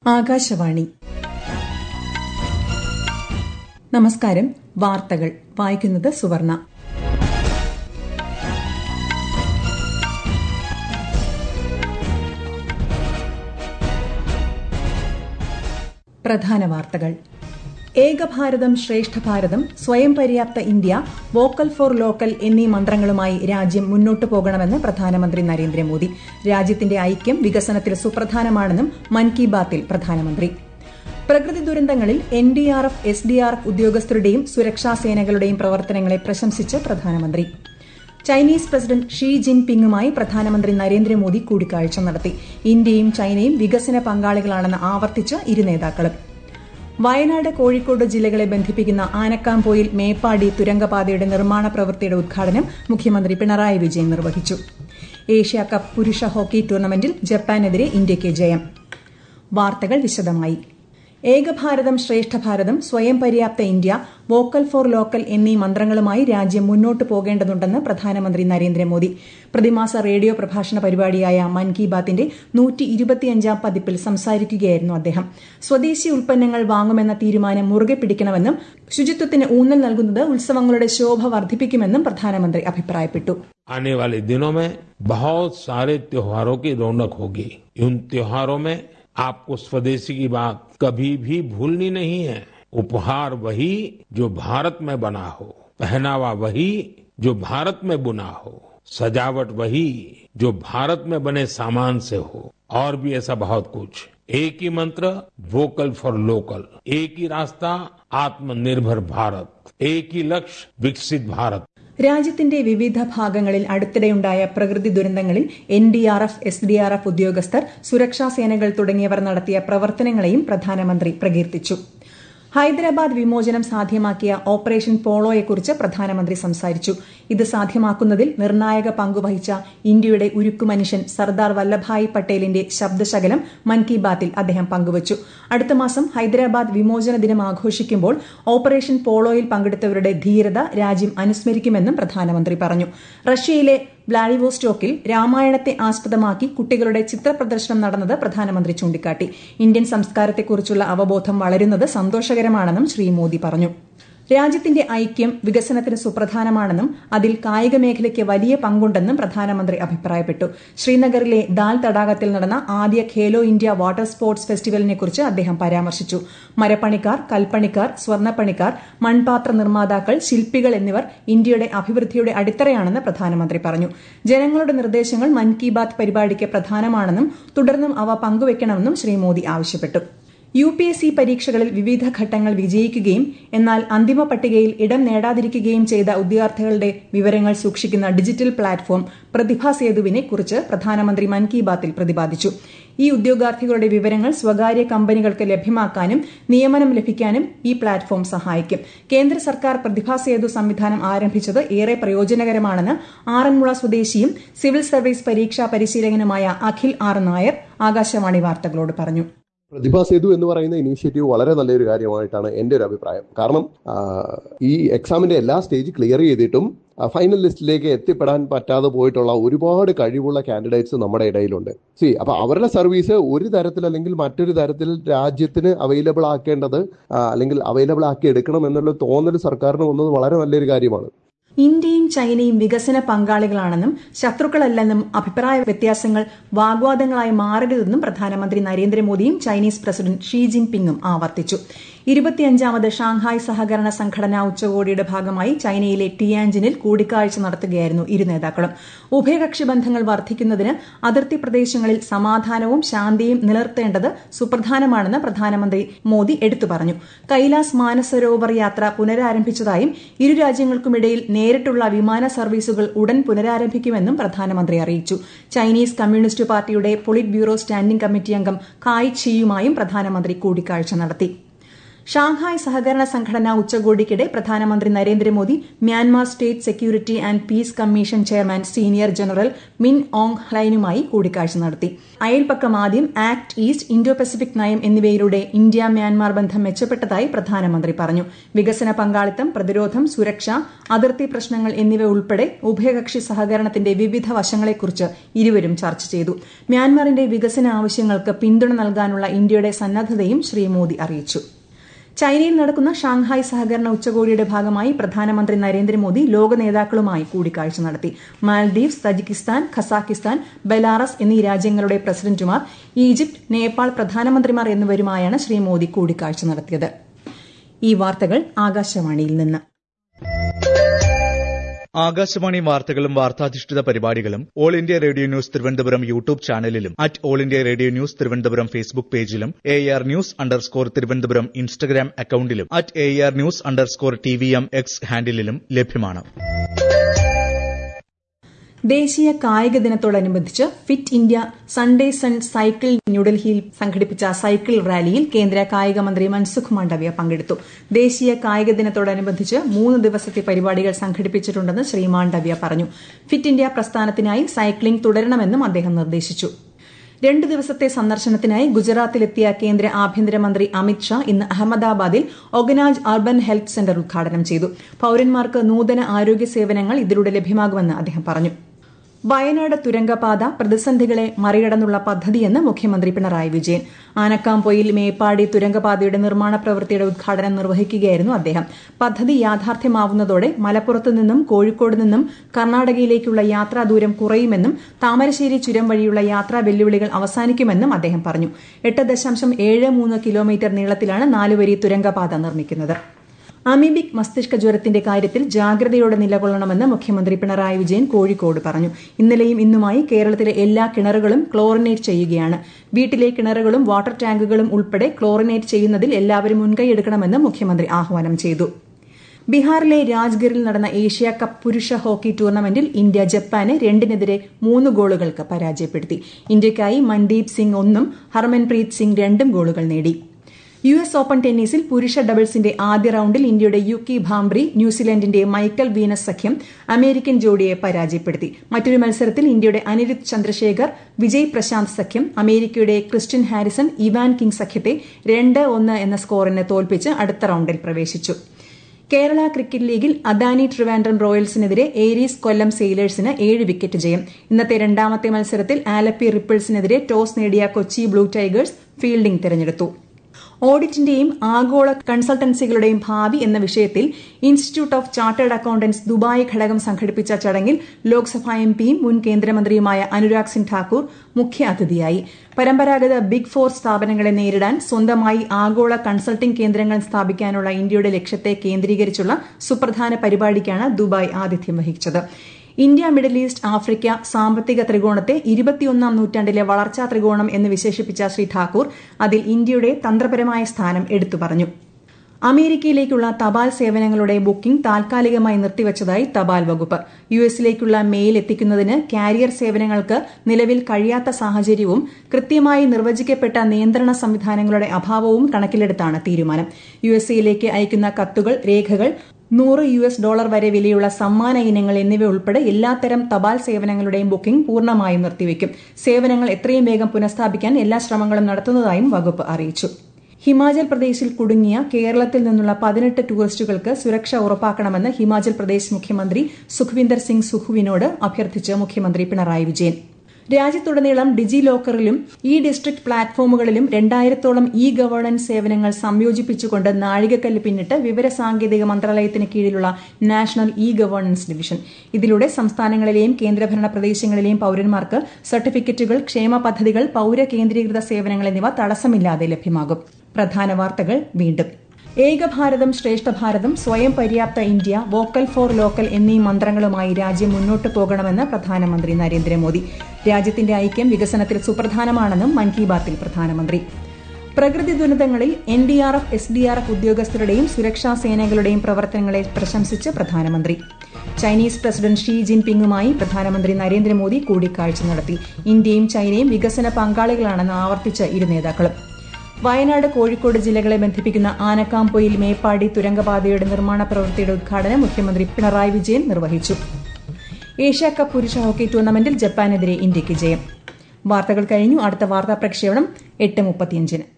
ആകാശവാണി നമസ്കാരം വാർത്തകൾ വായിക്കുന്നത് സുവർണ പ്രധാന വാർത്തകൾ ഏകഭാരതം ശ്രേഷ്ഠ ഭാരതം സ്വയം പര്യാപ്ത ഇന്ത്യ വോക്കൽ ഫോർ ലോക്കൽ എന്നീ മന്ത്രങ്ങളുമായി രാജ്യം മുന്നോട്ടു പോകണമെന്ന് പ്രധാനമന്ത്രി നരേന്ദ്രമോദി രാജ്യത്തിന്റെ ഐക്യം വികസനത്തിൽ സുപ്രധാനമാണെന്നും മൻ കി ബാത്തിൽ പ്രധാനമന്ത്രി പ്രകൃതി ദുരന്തങ്ങളിൽ N D R F S D R F ഉദ്യോഗസ്ഥരുടെയും സുരക്ഷാ സേനകളുടെയും പ്രവർത്തനങ്ങളെ പ്രശംസിച്ച് പ്രധാനമന്ത്രി ചൈനീസ് പ്രസിഡന്റ് ഷീ ജിൻ പിങ്ങുമായി പ്രധാനമന്ത്രി നരേന്ദ്രമോദി കൂടിക്കാഴ്ച നടത്തി ഇന്ത്യയും ചൈനയും വികസന പങ്കാളികളാണെന്ന് ആവർത്തിച്ച ഇരു നേതാക്കളും വയനാട് കോഴിക്കോട് ജില്ലകളെ ബന്ധിപ്പിക്കുന്ന ആനക്കാംപോയിൽ മേപ്പാടി തുരങ്കപാതയുടെ നിർമ്മാണ പ്രവൃത്തിയുടെ ഉദ്ഘാടനം മുഖ്യമന്ത്രി പിണറായി വിജയൻ നിർവഹിച്ചു ഏഷ്യ കപ്പ് പുരുഷ ഹോക്കി ടൂർണമെന്റിൽ ജപ്പാനെതിരെ ഇന്ത്യയ്ക്ക് ജയം വാർത്തകൾ വിശദമായി ഏകഭാരതം ശ്രേഷ്ഠ ഭാരതം സ്വയം പര്യാപ്ത ഇന്ത്യ വോക്കൽ ഫോർ ലോക്കൽ എന്നീ മന്ത്രങ്ങളുമായി രാജ്യം മുന്നോട്ടു പോകേണ്ടതുണ്ടെന്ന് പ്രധാനമന്ത്രി നരേന്ദ്രമോദി പ്രതിമാസ റേഡിയോ പ്രഭാഷണ പരിപാടിയായ മൻ കി ബാത്തിന്റെ നൂറ്റി ഇരുപത്തിയഞ്ചാം പതിപ്പിൽ സംസാരിക്കുകയായിരുന്നു അദ്ദേഹം സ്വദേശി ഉൽപ്പന്നങ്ങൾ വാങ്ങുമെന്ന തീരുമാനം മുറുകെ പിടിക്കണമെന്നും ശുചിത്വത്തിന് ഊന്നൽ നൽകുന്നത് ഉത്സവങ്ങളുടെ ശോഭ വർദ്ധിപ്പിക്കുമെന്നും പ്രധാനമന്ത്രി അഭിപ്രായപ്പെട്ടു आने वाले दिनों में बहुत सारे त्योहारों की रौनक होगी उन त्योहारों में आपको स्वदेशी की बात कभी भी भूलनी नहीं है उपहार वही जो भारत में बना हो पहनावा वही जो भारत में बुना हो सजावट वही जो भारत में बने सामान से हो और भी ऐसा बहुत कुछ एक ही मंत्र वोकल फॉर लोकल एक ही रास्ता आत्मनिर्भर भारत एक ही लक्ष्य विकसित भारत രാജ്യത്തിന്റെ വിവിധ ഭാഗങ്ങളിൽ അടുത്തിടെയുണ്ടായ പ്രകൃതി ദുരന്തങ്ങളിൽ N D R F S D R F ഉദ്യോഗസ്ഥർ സുരക്ഷാ സേനകൾ തുടങ്ങിയവർ നടത്തിയ പ്രവർത്തനങ്ങളെയും പ്രധാനമന്ത്രി പ്രകീർത്തിച്ചു ഹൈദരാബാദ് വിമോചനം സാധ്യമാക്കിയ ഓപ്പറേഷൻ പോളോയെക്കുറിച്ച് പ്രധാനമന്ത്രി സംസാരിച്ചു ഇത് സാധ്യമാക്കുന്നതിൽ നിർണായക പങ്കുവഹിച്ച ഇന്ത്യയുടെ ഉരുക്കുമനുഷ്യൻ സർദാർ വല്ലഭായ് പട്ടേലിന്റെ ശബ്ദശകലം മൻ കി ബാത്തിൽ അദ്ദേഹം പങ്കുവച്ചു അടുത്ത മാസം ഹൈദരാബാദ് വിമോചന ദിനം ആഘോഷിക്കുമ്പോൾ ഓപ്പറേഷൻ പോളോയിൽ പങ്കെടുത്തവരുടെ ധീരത രാജ്യം അനുസ്മരിക്കുമെന്നും പ്രധാനമന്ത്രി പറഞ്ഞു റഷ്യയിലെ വ്ളാഡിവോസ്റ്റോക്കിൽ രാമായണത്തെ ആസ്പദമാക്കി കുട്ടികളുടെ ചിത്രപ്രദർശനം നടന്നത് പ്രധാനമന്ത്രി ചൂണ്ടിക്കാട്ടി ഇന്ത്യൻ സംസ്കാരത്തെക്കുറിച്ചുള്ള അവബോധം വളരുന്നത് സന്തോഷകരമാണെന്നും ശ്രീ മോദി പറഞ്ഞു രാജ്യത്തിന്റെ ഐക്യം വികസനത്തിന് സുപ്രധാനമാണെന്നും അതിൽ കായിക മേഖലയ്ക്ക് വലിയ പങ്കുണ്ടെന്നും പ്രധാനമന്ത്രി അഭിപ്രായപ്പെട്ടു ശ്രീനഗറിലെ ദാൽ തടാകത്തിൽ നടന്ന ആദ്യ ഖേലോ ഇന്ത്യ വാട്ടർ സ്പോർട്സ് ഫെസ്റ്റിവലിനെക്കുറിച്ച് അദ്ദേഹം പരാമർശിച്ചു മരപ്പണിക്കാർ കൽപ്പണിക്കാർ സ്വർണ്ണപ്പണിക്കാർ മൺപാത്ര നിർമ്മാതാക്കൾ ശില്പികൾ എന്നിവർ ഇന്ത്യയുടെ അഭിവൃദ്ധിയുടെ അടിത്തറയാണെന്ന് പ്രധാനമന്ത്രി പറഞ്ഞു ജനങ്ങളുടെ നിർദ്ദേശങ്ങൾ മൻ കി ബാത് പരിപാടിക്ക് പ്രധാനമാണെന്നും തുടർന്നും അവ പങ്കുവയ്ക്കണമെന്നും ശ്രീ മോദി ആവശ്യപ്പെട്ടു യു പി എസ് സി പരീക്ഷകളിൽ വിവിധ ഘട്ടങ്ങൾ വിജയിക്കുകയും എന്നാൽ അന്തിമ പട്ടികയിൽ ഇടം നേടാതിരിക്കുകയും ചെയ്ത ഉദ്യോഗാർത്ഥികളുടെ വിവരങ്ങൾ സൂക്ഷിക്കുന്ന ഡിജിറ്റൽ പ്ലാറ്റ്ഫോം പ്രതിഭാ സേതുവിനെ കുറിച്ച് പ്രധാനമന്ത്രി മൻ കി ബാത്തിൽ പ്രതിപാദിച്ചു ഈ ഉദ്യോഗാർത്ഥികളുടെ വിവരങ്ങൾ സ്വകാര്യ കമ്പനികൾക്ക് ലഭ്യമാക്കാനും നിയമനം ലഭിക്കാനും ഈ പ്ലാറ്റ്ഫോം സഹായിക്കും കേന്ദ്ര സർക്കാർ പ്രതിഭാ സേതു സംവിധാനം ആരംഭിച്ചത് ഏറെ പ്രയോജനകരമാണെന്ന് ആറന്മുള സ്വദേശിയും സിവിൽ സർവീസ് പരീക്ഷാ പരിശീലകനുമായ അഖിൽ ആർ നായർ ആകാശവാണി വാർത്തകളോട് പറഞ്ഞു പ്രതിഭാ സേതു എന്ന് പറയുന്ന ഇനീഷ്യേറ്റീവ് വളരെ നല്ലൊരു കാര്യമായിട്ടാണ് എൻ്റെ ഒരു അഭിപ്രായം കാരണം ഈ എക്സാമിന്റെ എല്ലാ സ്റ്റേജ് ക്ലിയർ ചെയ്തിട്ടും ഫൈനൽ ലിസ്റ്റിലേക്ക് എത്തിപ്പെടാൻ പറ്റാതെ പോയിട്ടുള്ള ഒരുപാട് കഴിവുള്ള കാൻഡിഡേറ്റ്സ് നമ്മുടെ ഇടയിലുണ്ട് സി അപ്പൊ അവരുടെ സർവീസ് ഒരു തരത്തിൽ അല്ലെങ്കിൽ മറ്റൊരു തരത്തിൽ രാജ്യത്തിന് അവൈലബിൾ ആക്കേണ്ടത് അല്ലെങ്കിൽ അവൈലബിൾ ആക്കി എടുക്കണം എന്നുള്ള തോന്നൽ സർക്കാരിന് വന്നത് വളരെ നല്ലൊരു കാര്യമാണ് ഇന്ത്യയും ചൈനയും വികസന പങ്കാളികളാണെന്നും ശത്രുക്കളല്ലെന്നും അഭിപ്രായ വ്യത്യാസങ്ങൾ വാഗ്വാദങ്ങളായി മാറരുതെന്നും പ്രധാനമന്ത്രി നരേന്ദ്രമോദിയും ചൈനീസ് പ്രസിഡന്റ് ഷീ ജിൻപിങ്ങും ആവർത്തിച്ചു ഇരുപത്തിയഞ്ചാമത് ഷാങ്ഹായ് സഹകരണ സംഘടനാ ഉച്ചകോടിയുടെ ഭാഗമായി ചൈനയിലെ ടിയാൻജിനിൽ കൂടിക്കാഴ്ച നടത്തുകയായിരുന്നു ഇരു നേതാക്കളും ഉഭയകക്ഷി ബന്ധങ്ങൾ വർദ്ധിക്കുന്നതിന് അതിർത്തി പ്രദേശങ്ങളിൽ സമാധാനവും ശാന്തിയും നിലനിർത്തേണ്ടത് സുപ്രധാനമാണെന്ന് പ്രധാനമന്ത്രി മോദി എടുത്തു പറഞ്ഞു കൈലാസ് മാനസരോവർ യാത്ര പുനരാരംഭിച്ചതായും ഇരു രാജ്യങ്ങൾക്കുമിടയിൽ നേരിട്ടുള്ള വിമാന സർവീസുകൾ ഉടൻ പുനരാരംഭിക്കുമെന്നും പ്രധാനമന്ത്രി അറിയിച്ചു ചൈനീസ് കമ്മ്യൂണിസ്റ്റ് പാർട്ടിയുടെ പൊളിറ്റ് ബ്യൂറോ സ്റ്റാൻഡിംഗ് കമ്മിറ്റി അംഗം കായ് ചിയുമായും പ്രധാനമന്ത്രി കൂടിക്കാഴ്ച നടത്തി ഷാങ്ഹായ് സഹകരണ സംഘടനാ ഉച്ചകോടിക്കിടെ പ്രധാനമന്ത്രി Narendra Modi Myanmar state security and piece commission chairman senior general മിൻ ഓങ് ഹ്ലൈനുമായി കൂടിക്കാഴ്ച നടത്തി അയൽപക്കം ആദ്യം ആക്ട് ഈസ്റ്റ് ഇൻഡോ പസഫിക് നയം എന്നിവയിലൂടെ ഇന്ത്യ മ്യാൻമാർ ബന്ധം മെച്ചപ്പെട്ടതായി പ്രധാനമന്ത്രി പറഞ്ഞു വികസന പങ്കാളിത്തം പ്രതിരോധം സുരക്ഷ അതിർത്തി പ്രശ്നങ്ങൾ എന്നിവ ഉൾപ്പെടെ ഉഭയകക്ഷി സഹകരണത്തിന്റെ വിവിധ വശങ്ങളെക്കുറിച്ച് ഇരുവരും ചർച്ച ചെയ്തു മ്യാൻമാറിന്റെ വികസന ആവശ്യങ്ങൾക്ക് പിന്തുണ നൽകാനുള്ള ഇന്ത്യയുടെ സന്നദ്ധതയും ശ്രീ മോദി അറിയിച്ചു ചൈനയിൽ നടക്കുന്ന ഷാങ്ഹായ് സഹകരണ ഉച്ചകോടിയുടെ ഭാഗമായി പ്രധാനമന്ത്രി നരേന്ദ്രമോദി ലോക നേതാക്കളുമായി കൂടിക്കാഴ്ച നടത്തി മാൽദീവ്സ് തജിക്കിസ്ഥാൻ ഖസാക്കിസ്ഥാൻ ബെലാറസ് എന്നീ രാജ്യങ്ങളുടെ പ്രസിഡന്റുമാർ ഈജിപ്ത് നേപ്പാൾ പ്രധാനമന്ത്രിമാർ എന്നിവരുമായാണ് ശ്രീ മോദി കൂടിക്കാഴ്ച നടത്തിയത് ഈ വാർത്തകൾ ആകാശവാണിയിൽ നിന്ന് ആകാശവാണി വാർത്തകളും വാർത്താധിഷ്ഠിത പരിപാടികളും All India Radio News Thiruvananthapuram YouTube ചാനലിലും at All India Radio News Thiruvananthapuram Facebook പേജിലും A R news underscore Thiruvananthapuram Instagram അക്കൌണ്ടിലും at A R news underscore T V M X ഹാൻഡിലും ലഭ്യമാണ് ദേശീയ കായിക ദിനത്തോടനുബന്ധിച്ച് fit India Sunday sun cycle ന്യൂഡൽഹിയിൽ സംഘടിപ്പിച്ച സൈക്കിൾ റാലിയിൽ കേന്ദ്ര കായിക മന്ത്രി മൻസുഖ് മാണ്ഡവ്യ പങ്കെടുത്തു ദേശീയ കായിക ദിനത്തോടനുബന്ധിച്ച് മൂന്ന് ദിവസത്തെ പരിപാടികൾ സംഘടിപ്പിച്ചിട്ടുണ്ടെന്ന് ശ്രീ മാണ്ഡവ്യ പറഞ്ഞു ഫിറ്റ് ഇന്ത്യ പ്രസ്ഥാനത്തിനായി സൈക്ലിംഗ് തുടരണമെന്നും അദ്ദേഹം നിർദ്ദേശിച്ചു രണ്ട് ദിവസത്തെ സന്ദർശനത്തിനായി ഗുജറാത്തിലെത്തിയ കേന്ദ്ര ആഭ്യന്തരമന്ത്രി അമിത് ഷാ ഇന്ന് അഹമ്മദാബാദിൽ ഒഗനാജ് അർബൻ ഹെൽത്ത് സെന്റർ ഉദ്ഘാടനം ചെയ്തു പൌരന്മാർക്ക് നൂതന ആരോഗ്യ സേവനങ്ങൾ ഇതിലൂടെ ലഭ്യമാകുമെന്ന് അദ്ദേഹം പറഞ്ഞു വയനാട് തുരങ്കപാത പ്രതിസന്ധികളെ മറികടന്നുള്ള പദ്ധതിയെന്ന് മുഖ്യമന്ത്രി പിണറായി വിജയൻ ആനക്കാംപൊയിൽ മേപ്പാടി തുരങ്കപാതയുടെ നിർമ്മാണ പ്രവൃത്തിയുടെ ഉദ്ഘാടനം നിർവഹിക്കുകയായിരുന്നു അദ്ദേഹം പദ്ധതി യാഥാർത്ഥ്യമാവുന്നതോടെ മലപ്പുറത്തു നിന്നും കോഴിക്കോട് നിന്നും കർണാടകയിലേക്കുള്ള യാത്രാ ദൂരം കുറയുമെന്നും താമരശ്ശേരി ചുരം വഴിയുള്ള യാത്രാ വെല്ലുവിളികൾ അവസാനിക്കുമെന്നും അദ്ദേഹം പറഞ്ഞു എട്ട് ദശാംശം ഏഴ് മൂന്ന് കിലോമീറ്റർ നീളത്തിലാണ് നാലുവരി തുരങ്കപാത നിർമ്മിക്കുന്നത് അമീബിക് മസ്തിഷ്ക ജ്വരത്തിന്റെ കാര്യത്തിൽ ജാഗ്രതയോടെ നിലകൊള്ളണമെന്ന് മുഖ്യമന്ത്രി പിണറായി വിജയൻ കോഴിക്കോട് പറഞ്ഞു ഇന്നലെയും ഇന്നുമായി കേരളത്തിലെ എല്ലാ കിണറുകളും ക്ലോറിനേറ്റ് ചെയ്യുകയാണ് വീട്ടിലെ കിണറുകളും വാട്ടർ ടാങ്കുകളും ഉൾപ്പെടെ ക്ലോറിനേറ്റ് ചെയ്യുന്നതിൽ എല്ലാവരും മുൻകൈയെടുക്കണമെന്ന് മുഖ്യമന്ത്രി ആഹ്വാനം ചെയ്തു ബീഹാറിലെ രാജ്ഗറിൽ നടന്ന ഏഷ്യ കപ്പ് പുരുഷ ഹോക്കി ടൂർണമെന്റിൽ ഇന്ത്യ ജപ്പാനെ രണ്ടിനെതിരെ മൂന്ന് ഗോളുകൾക്ക് പരാജയപ്പെടുത്തി ഇന്ത്യയ്ക്കായി മൻദീപ് സിംഗ് ഒന്നും ഹർമൻപ്രീത് സിംഗ് രണ്ടും ഗോളുകൾ നേടി യു എസ് ഓപ്പൺ ടെന്നീസിൽ പുരുഷ ഡബിൾസിന്റെ ആദ്യ റൌണ്ടിൽ ഇന്ത്യയുടെ യുക്കി ഭാംബ്രി ന്യൂസിലൻഡിന്റെ മൈക്കൽ വീനസ് സഖ്യം അമേരിക്കൻ ജോഡിയെ പരാജയപ്പെടുത്തി മറ്റൊരു മത്സരത്തിൽ ഇന്ത്യയുടെ അനിരുദ്ധ് ചന്ദ്രശേഖർ വിജയ് പ്രശാന്ത് സഖ്യം അമേരിക്കയുടെ ക്രിസ്ത്യൻ ഹാരിസൺ ഇവാൻ കിങ് സഖ്യത്തെ രണ്ട് ഒന്ന് എന്ന സ്കോറിന് തോൽപ്പിച്ച് അടുത്ത റൌണ്ടിൽ പ്രവേശിച്ചു കേരള ക്രിക്കറ്റ് ലീഗിൽ അദാനി ട്രിവാൻഡ്രം റോയൽസിനെതിരെ ഏരീസ് കൊല്ലം സെയിലേഴ്സിന് ഏഴ് വിക്കറ്റ് ജയം ഇന്നത്തെ രണ്ടാമത്തെ മത്സരത്തിൽ ആലപ്പി റിപ്പിൾസിനെതിരെ ടോസ് നേടിയ കൊച്ചി ബ്ലൂ ടൈഗേഴ്സ് ഫീൽഡിംഗ് തെരഞ്ഞെടുത്തു ഓഡിറ്റിന്റെയും ആഗോള കൺസൾട്ടൻസികളുടെയും ഭാവി എന്ന വിഷയത്തിൽ Institute of Chartered Accountants Dubai ഘടകം സംഘടിപ്പിച്ച ചടങ്ങിൽ ലോക്സഭാ എംപിയും മുൻ കേന്ദ്രമന്ത്രിയുമായ അനുരാഗ് സിംഗ് ഠാക്കൂർ മുഖ്യ അതിഥിയായി പരമ്പരാഗത ബിഗ് ഫോർ സ്ഥാപനങ്ങളെ നേരിടാൻ സ്വന്തമായി ആഗോള കൺസൾട്ടിംഗ് കേന്ദ്രങ്ങൾ സ്ഥാപിക്കാനുള്ള ഇന്ത്യയുടെ ലക്ഷ്യത്തെ കേന്ദ്രീകരിച്ചുള്ള സുപ്രധാന പരിപാടിക്കാണ് ദുബായ് ആതിഥ്യം വഹിച്ചത് ഇന്ത്യ മിഡിൽ ഈസ്റ്റ് ആഫ്രിക്ക സാമ്പത്തിക ത്രികോണത്തെ ഇരുപത്തിയൊന്നാം നൂറ്റാണ്ടിലെ വളർച്ചാ ത്രികോണം എന്ന് വിശേഷിപ്പിച്ച ശ്രീ ഠാക്കൂർ അതിൽ ഇന്ത്യയുടെ തന്ത്രപരമായ സ്ഥാനം എടുത്തു പറഞ്ഞു അമേരിക്കയിലേക്കുള്ള തപാൽ സേവനങ്ങളുടെ ബുക്കിംഗ് താൽക്കാലികമായി നിർത്തിവച്ചതായി തപാൽ വകുപ്പ് യു എസിലേക്കുള്ള മെയിൽ എത്തിക്കുന്നതിന് കാരിയർ സേവനങ്ങൾക്ക് നിലവിൽ കഴിയാത്ത സാഹചര്യവും കൃത്യമായി നിർവചിക്കപ്പെട്ട നിയന്ത്രണ സംവിധാനങ്ങളുടെ അഭാവവും കണക്കിലെടുത്താണ് തീരുമാനം യു എസ് എയിലേക്ക് അയക്കുന്ന കത്തുകൾ രേഖകൾ നൂറ് യു എസ് ഡോളർ വരെ വിലയുള്ള സമ്മാന ഇനങ്ങൾ എന്നിവ ഉൾപ്പെടെ എല്ലാത്തരം തപാൽ സേവനങ്ങളുടെയും ബുക്കിംഗ് പൂർണ്ണമായും നിർത്തിവെക്കും സേവനങ്ങൾ എത്രയും വേഗം പുനഃസ്ഥാപിക്കാൻ എല്ലാ ശ്രമങ്ങളും നടത്തുന്നതായും വകുപ്പ് അറിയിച്ചു ഹിമാചൽ പ്രദേശിൽ കുടുങ്ങിയ കേരളത്തിൽ നിന്നുള്ള പതിനെട്ട് ടൂറിസ്റ്റുകൾക്ക് സുരക്ഷ ഉറപ്പാക്കണമെന്ന് ഹിമാചൽ പ്രദേശ് മുഖ്യമന്ത്രി സുഖ്വിന്ദർ സിംഗ് സുഖുവിനോട് അഭ്യർത്ഥിച്ച് മുഖ്യമന്ത്രി പിണറായി വിജയൻ രാജ്യത്തുടനീളം ഡിജി ലോക്കറിലും ഇ ഡിസ്ട്രിക്ട് പ്ലാറ്റ്ഫോമുകളിലും രണ്ടായിരത്തോളം ഇ ഗവേണൻസ് സേവനങ്ങൾ സംയോജിപ്പിച്ചുകൊണ്ട് നാഴികക്കല്ല് പിന്നിട്ട് വിവരസാങ്കേതിക മന്ത്രാലയത്തിന് കീഴിലുള്ള നാഷണൽ ഇ ഗവേണൻസ് ഡിവിഷൻ ഇതിലൂടെ സംസ്ഥാനങ്ങളിലെയും കേന്ദ്രഭരണ പ്രദേശങ്ങളിലെയും പൌരന്മാർക്ക് സർട്ടിഫിക്കറ്റുകൾ ക്ഷേമ പദ്ധതികൾ പൌര കേന്ദ്രീകൃത സേവനങ്ങൾ എന്നിവ തടസ്സമില്ലാതെ ലഭ്യമാകും പ്രധാന വാർത്തകൾ വീണ്ടും ഏകഭാരതം ശ്രേഷ്ഠ ഭാരതം സ്വയം പര്യാപ്ത ഇന്ത്യ വോക്കൽ ഫോർ ലോക്കൽ എന്നീ മന്ത്രങ്ങളുമായി രാജ്യം മുന്നോട്ടു പോകണമെന്ന് പ്രധാനമന്ത്രി നരേന്ദ്രമോദി രാജ്യത്തിന്റെ ഐക്യം വികസനത്തിൽ സുപ്രധാനമാണെന്നും മൻ കി ബാത്തിൽ പ്രധാനമന്ത്രി പ്രകൃതി ദുരന്തങ്ങളിൽ N D R F S D R F ഉദ്യോഗസ്ഥരുടെയും സുരക്ഷാ സേനകളുടെയും പ്രവർത്തനങ്ങളെ പ്രശംസിച്ച് പ്രധാനമന്ത്രി ചൈനീസ് പ്രസിഡന്റ് ഷീ ജിൻപിങ്ങുമായി പ്രധാനമന്ത്രി നരേന്ദ്രമോദി കൂടിക്കാഴ്ച നടത്തി ഇന്ത്യയും ചൈനയും വികസന പങ്കാളികളാണെന്ന് ആവർത്തിച്ച് ഇരു നേതാക്കളും വയനാട് കോഴിക്കോട് ജില്ലകളെ ബന്ധിപ്പിക്കുന്ന ആനക്കാംപൊയിൽ മേപ്പാടി തുരങ്കപാതയുടെ നിർമ്മാണ പ്രവൃത്തിയുടെ ഉദ്ഘാടനം മുഖ്യമന്ത്രി പിണറായി വിജയൻ നിർവഹിച്ചു ഏഷ്യ കപ്പ് പുരുഷ ഹോക്കി ടൂർണമെന്റിൽ ജപ്പാനെതിരെ ഇന്ത്യയ്ക്ക് ജയം വാർത്തകൾ കഴിഞ്ഞു അടുത്ത വാർത്താ പ്രക്ഷേപണം എട്ട് മുപ്പത്തിയഞ്ചിന്